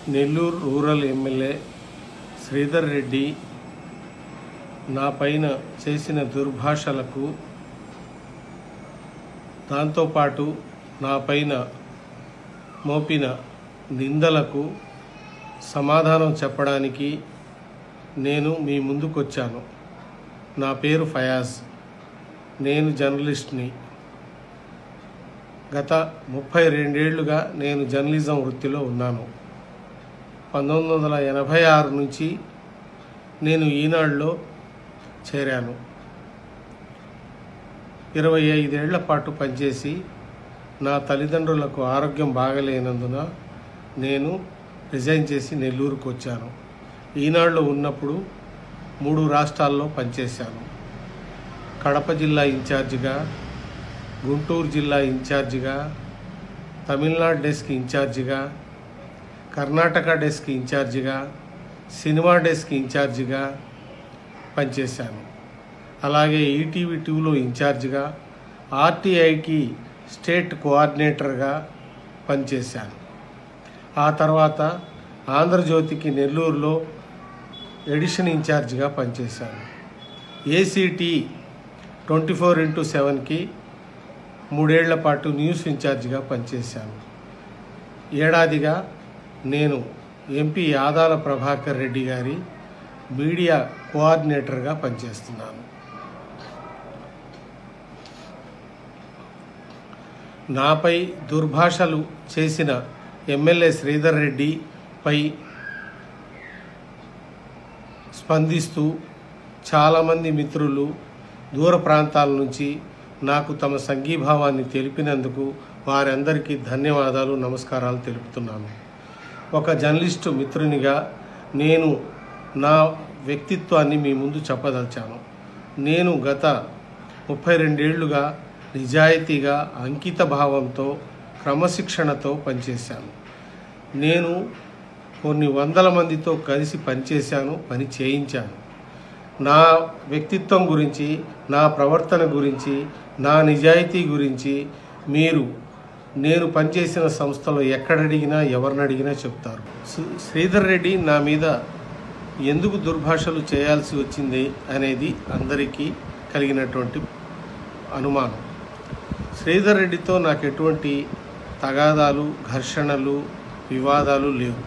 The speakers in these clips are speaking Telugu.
నెల్లూరు రూరల్ ఎమ్మెల్యే శ్రీధర్ రెడ్డి నా పైన చేసిన దుర్భాషలకు దాంతోపాటు నా పైన మోపిన నిందలకు సమాధానం చెప్పడానికి నేను మీ ముందుకొచ్చాను నా పేరు ఫయాజ్ నేను జర్నలిస్ట్ని గత ముప్పై రెండేళ్లుగా నేను జర్నలిజం వృత్తిలో ఉన్నాను పంతొమ్మిది వందల ఎనభై ఆరు నుంచి నేను ఈనాడులో చేరాను ఇరవై ఐదేళ్ల పాటు పనిచేసి నా తల్లిదండ్రులకు ఆరోగ్యం బాగలేనందున నేను రిజైన్ చేసి నెల్లూరుకు వచ్చాను ఈనాడులో ఉన్నప్పుడు మూడు రాష్ట్రాల్లో పనిచేశాను కడప జిల్లా ఇన్ఛార్జిగా గుంటూరు జిల్లా ఇన్ఛార్జిగా తమిళనాడు డెస్క్ ఇన్ఛార్జిగా కర్ణాటక డెస్క్ ఇన్ఛార్జిగా సినిమా డెస్క్ ఇన్ఛార్జిగా పనిచేశాను అలాగే ఈటీవీ టూలో ఇన్ఛార్జిగా ఆర్టీఐకి స్టేట్ కోఆర్డినేటర్గా పనిచేశాను ఆ తర్వాత ఆంధ్రజ్యోతికి నెల్లూరులో ఎడిషన్ ఇన్ఛార్జిగా పనిచేశాను ఏసీటీ ట్వంటీ ఫోర్ ఇంటూ సెవెన్కి మూడేళ్ల పాటు న్యూస్ ఇన్ఛార్జిగా పనిచేశాను ఏడాదిగా నేను ఎంపీ ఆదాల ప్రభాకర్ రెడ్డి గారి మీడియా కోఆర్డినేటర్గా పనిచేస్తున్నాను నాపై దుర్భాషలు చేసిన ఎమ్మెల్యే శ్రీధర్ రెడ్డి పై స్పందిస్తూ చాలామంది మిత్రులు దూర ప్రాంతాల నుంచి నాకు తమ సంఘీభావాన్ని తెలిపినందుకు వారందరికీ ధన్యవాదాలు నమస్కారాలు తెలుపుతున్నాను ఒక జర్నలిస్టు మిత్రునిగా నేను నా వ్యక్తిత్వాన్ని మీ ముందు చెప్పదలిచాను నేను గత ముప్పై రెండేళ్లుగా నిజాయితీగా అంకిత భావంతో క్రమశిక్షణతో పనిచేశాను నేను కొన్ని వందల మందితో కలిసి పనిచేశాను పని చేయించాను నా వ్యక్తిత్వం గురించి నా ప్రవర్తన గురించి నా నిజాయితీ గురించి మీరు నేను పనిచేసిన సంస్థలో ఎక్కడడిగినా ఎవరిని అడిగినా చెప్తారు శ్రీ- శ్రీధర్ రెడ్డి నా మీద ఎందుకు దుర్భాషలు చేయాల్సి వచ్చింది అనేది అందరికీ కలిగినటువంటి అనుమానం శ్రీధర్ రెడ్డితో నాకు ఎటువంటి తగాదాలు ఘర్షణలు వివాదాలు లేవు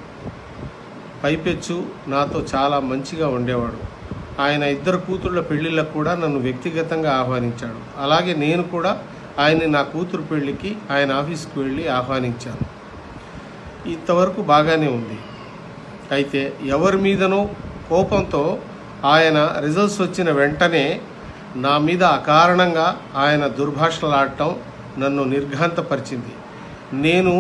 పైపెచ్చు నాతో చాలా మంచిగా ఉండేవాడు ఆయన ఇద్దరు కూతుళ్ళ పెళ్లిళ్ళకు కూడా నన్ను వ్యక్తిగతంగా ఆహ్వానించాడు అలాగే నేను కూడా ఆయన్ని నా కూతురు పెళ్లికి ఆయన ఆఫీస్కి వెళ్ళి ఆహ్వానించాను ఇంతవరకు బాగానే ఉంది అయితే ఎవరి మీదనో కోపంతో ఆయన రిజల్ట్స్ వచ్చిన వెంటనే నా మీద అకారణంగా ఆయన దుర్భాషలాడటం నన్ను నిర్ఘాంతపరిచింది నేను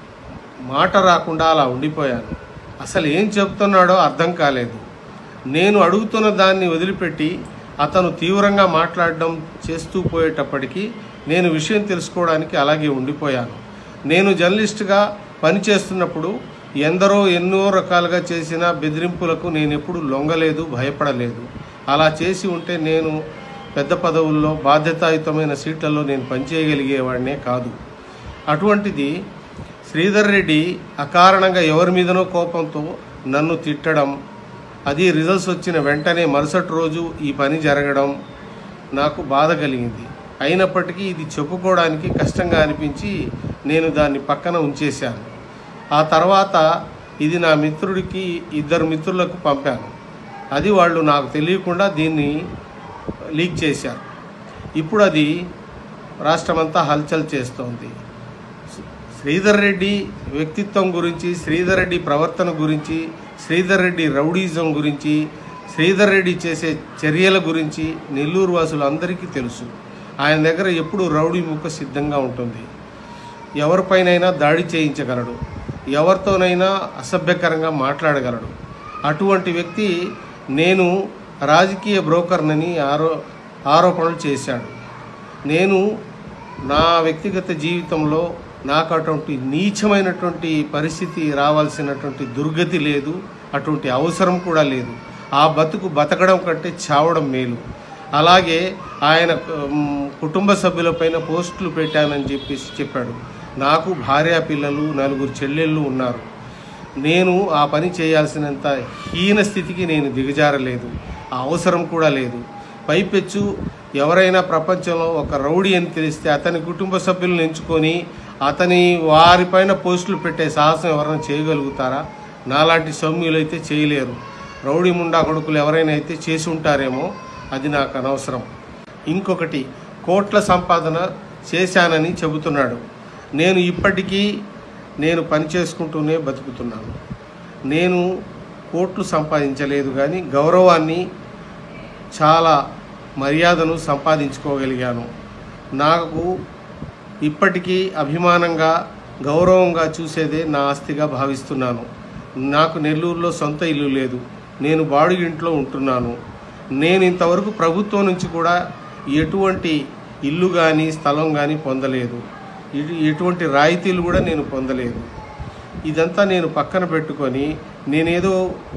మాట రాకుండా అలా ఉండిపోయాను అసలు ఏం చెప్తున్నాడో అర్థం కాలేదు నేను అడుగుతున్న దాన్ని వదిలిపెట్టి అతను తీవ్రంగా మాట్లాడడం చేస్తూ పోయేటప్పటికీ నేను విషయం తెలుసుకోవడానికి అలాగే ఉండిపోయాను నేను జర్నలిస్ట్గా పనిచేస్తున్నప్పుడు ఎందరో ఎన్నో రకాలుగా చేసిన బెదిరింపులకు నేను ఎప్పుడు లొంగలేదు భయపడలేదు అలా చేసి ఉంటే నేను పెద్ద పదవుల్లో బాధ్యతాయుతమైన సీట్లలో నేను పనిచేయగలిగేవాడినే కాదు అటువంటిది శ్రీధర్ రెడ్డి అకారణంగా ఎవరి మీదనో కోపంతో నన్ను తిట్టడం అది రిజల్ట్స్ వచ్చిన వెంటనే మరుసటి రోజు ఈ పని జరగడం నాకు బాధ కలిగింది అయినప్పటికీ ఇది చెప్పుకోవడానికి కష్టంగా అనిపించి నేను దాన్ని పక్కన ఉంచేశాను ఆ తర్వాత ఇది నా మిత్రుడికి ఇద్దరు మిత్రులకు పంపాను అది వాళ్ళు నాకు తెలియకుండా దీన్ని లీక్ చేశారు ఇప్పుడు అది రాష్ట్రమంతా హల్చల్ చేస్తోంది శ్రీధర్ రెడ్డి వ్యక్తిత్వం గురించి శ్రీధర్ రెడ్డి ప్రవర్తన గురించి శ్రీధర్ రెడ్డి రౌడీజం గురించి శ్రీధర్ రెడ్డి చేసే చర్యల గురించి నెల్లూరు వాసులందరికీ తెలుసు ఆయన దగ్గర ఎప్పుడు రౌడీ ముక్క సిద్ధంగా ఉంటుంది ఎవరిపైనైనా దాడి చేయించగలడు ఎవరితోనైనా అసభ్యకరంగా మాట్లాడగలడు అటువంటి వ్యక్తి నేను రాజకీయ బ్రోకర్నని ఆరో ఆరోపణలు చేశాడు నేను నా వ్యక్తిగత జీవితంలో నాకు అటువంటి నీచమైనటువంటి పరిస్థితి రావాల్సినటువంటి దుర్గతి లేదు అటువంటి అవసరం కూడా లేదు ఆ బతుకు బతకడం కంటే చావడం మేలు అలాగే ఆయన ఉమ్, కుటుంబ సభ్యులపైన పోస్టులు పెట్టానని చెప్పేసి చెప్పాడు నాకు భార్య పిల్లలు నలుగురు చెల్లెళ్ళు ఉన్నారు నేను ఆ పని చేయాల్సినంత హీన స్థితికి నేను దిగజారలేదు ఆ అవసరం కూడా లేదు పైపెచ్చు ఎవరైనా ప్రపంచంలో ఒక రౌడీ అని తెలిస్తే అతని కుటుంబ సభ్యులను ఎంచుకొని అతని వారిపైన పోస్టులు పెట్టే సాహసం ఎవరైనా చేయగలుగుతారా నాలాంటి సౌమ్యులు అయితే చేయలేరు రౌడీ ముండా కొడుకులు ఎవరైనా అయితే చేసి ఉంటారేమో అది నాకు అనవసరం ఇంకొకటి కోట్ల సంపాదన చేశానని చెబుతున్నాడు నేను ఇప్పటికీ నేను పని చేసుకుంటూనే బతుకుతున్నాను నేను కోట్లు సంపాదించలేదు కానీ గౌరవాన్ని చాలా మర్యాదను సంపాదించుకోగలిగాను నాకు ఇప్పటికీ అభిమానంగా గౌరవంగా చూసేదే నా ఆస్తిగా భావిస్తున్నాను నాకు నెల్లూరులో సొంత ఇల్లు లేదు నేను బాడుగింట్లో ఉంటున్నాను నేను ఇంతవరకు ప్రభుత్వం నుంచి కూడా ఎటువంటి ఇల్లు కానీ స్థలం కానీ పొందలేదు ఇటు ఎటువంటి రాయితీలు కూడా నేను పొందలేదు ఇదంతా నేను పక్కన పెట్టుకొని నేనేదో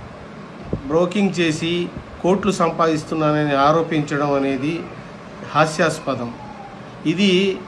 బ్రోకింగ్ చేసి కోట్లు సంపాదిస్తున్నానని ఆరోపించడం అనేది హాస్యాస్పదం ఇది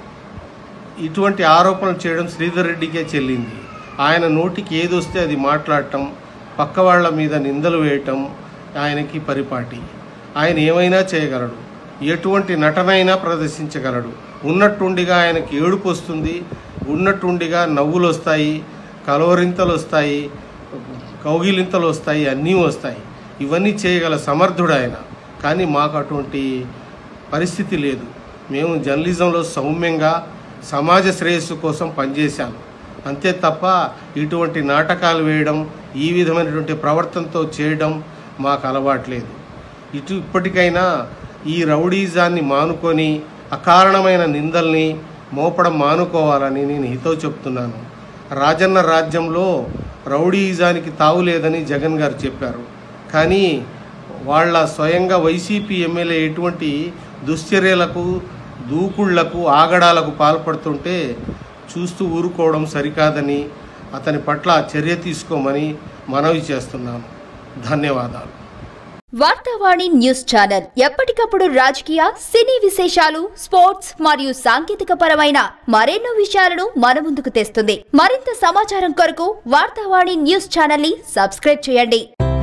ఇటువంటి ఆరోపణలు చేయడం శ్రీధర్ రెడ్డికే చెల్లింది ఆయన నోటికి ఏది వస్తే అది మాట్లాడటం పక్క వాళ్ళ మీద నిందలు వేయటం ఆయనకి పరిపాటి ఆయన ఏమైనా చేయగలడు ఎటువంటి నటనైనా ప్రదర్శించగలడు ఉన్నట్టుండిగా ఆయనకి ఏడుపు వస్తుంది ఉన్నట్టుండిగా నవ్వులు వస్తాయి కలవరింతలు వస్తాయి కౌగిలింతలు వస్తాయి అన్నీ వస్తాయి ఇవన్నీ చేయగల సమర్థుడు ఆయన కానీ మాకు అటువంటి పరిస్థితి లేదు మేము జర్నలిజంలో సౌమ్యంగా సమాజ శ్రేయస్సు కోసం పనిచేశాను అంతే తప్ప ఇటువంటి నాటకాలు వేయడం ఈ విధమైనటువంటి ప్రవర్తనతో చేయడం మాకు అలవాట్లేదు ఇటు ఇప్పటికైనా ఈ రౌడీజాన్ని మానుకొని అకారణమైన నిందల్ని మోపడం మానుకోవాలని నేను హితవు చెప్తున్నాను రాజన్న రాజ్యంలో రౌడీయిజానికి తావు లేదని జగన్ గారు చెప్పారు కానీ వాళ్ళ స్వయంగా వైసీపీ ఎమ్మెల్యే ఎటువంటి దుశ్చర్యలకు దూకుళ్లకు ఆగడాలకు పాల్పడుతుంటే చూస్తూ ఊరుకోవడం సరికాదని అతని పట్ల చర్య తీసుకోమని మనవి చేస్తున్నాను ధన్యవాదాలు వార్తావాణి న్యూస్ ఛానల్ ఎప్పటికప్పుడు రాజకీయ సినీ విశేషాలు స్పోర్ట్స్ మరియు సాంకేతిక పరమైన మరెన్నో విషయాలను మన ముందుకు తెస్తుంది మరింత సమాచారం కొరకు వార్తావాణి న్యూస్ ఛానల్ ని సబ్స్క్రైబ్ చేయండి